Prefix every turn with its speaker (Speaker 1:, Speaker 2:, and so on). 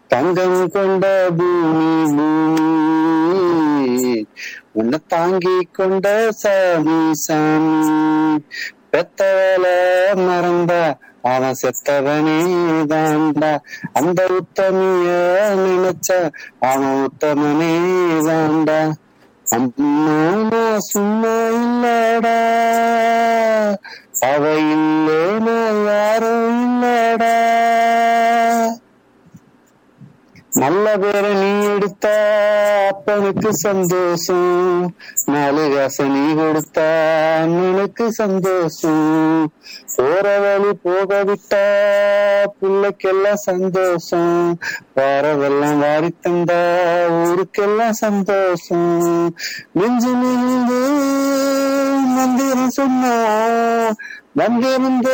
Speaker 1: தங்கம் கொண்ட பூமி பூமி உன்னை தாங்கி கொண்ட சாமி சாமி பெத்தவள மறந்தா அவன் செத்தவனே தாண்டா அந்த உத்தமிய நினைச்ச அவன் உத்தமனே தாண்டா அம்மா நான் சும்மா இல்லடா அவ இல்லேனா யாரும் இல்லடா நல்ல பேரை நீ எடுத்தா அப்பனுக்கு சந்தோஷம் நாலு காசை நீ கொடுத்தா அண்ணனுக்கு சந்தோஷம் போற வழி போக விட்டா பிள்ளைக்கெல்லாம் சந்தோஷம் வாரதெல்லாம் வாரி தந்தா ஊருக்கெல்லாம் சந்தோஷம் நெஞ்சு நின்று மந்திரம் சொன்னா வந்திருந்து